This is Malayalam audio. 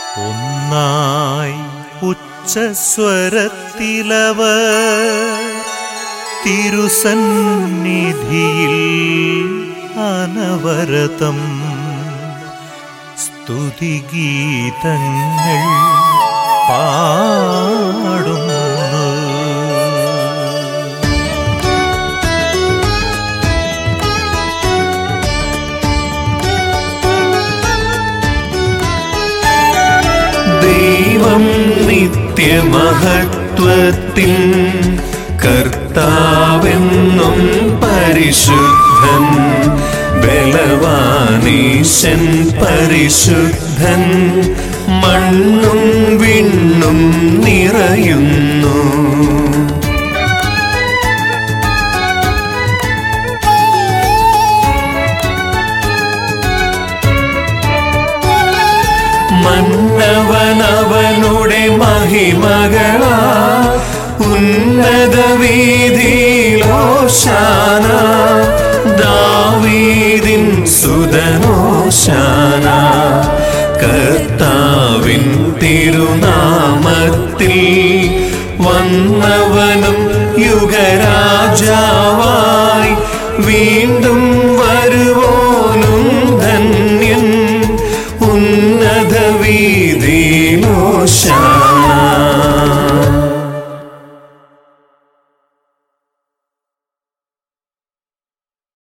ഒന്നായി ഉച്ചസ്വരത്തിലവ തിരുസന്നിധിയിൽ അനവരതം സ്തുതിഗീതങ്ങൾ പാടുന്നു ദൈവം നിത്യമഹത്വത്തിൻ കർത്താവെന്നും പരിശുദ്ധൻ ബലവാനീശൻ പരിശുദ്ധൻ മണ്ണും വിണ്ണും നിറയുന്നു മന്നവനവനുടെ മഹിമകളാ ഉന്നത വീതിയിലോശാന ദാവീദിൻ സുതനോശാന കർത്താവിൻ തിരുനാമത്തിൽ വന്നവനും യുഗരാജാവായി വീണ്ടും വരുവോനും ധന്യൻ ഉന്നത വീതിയിലോശാന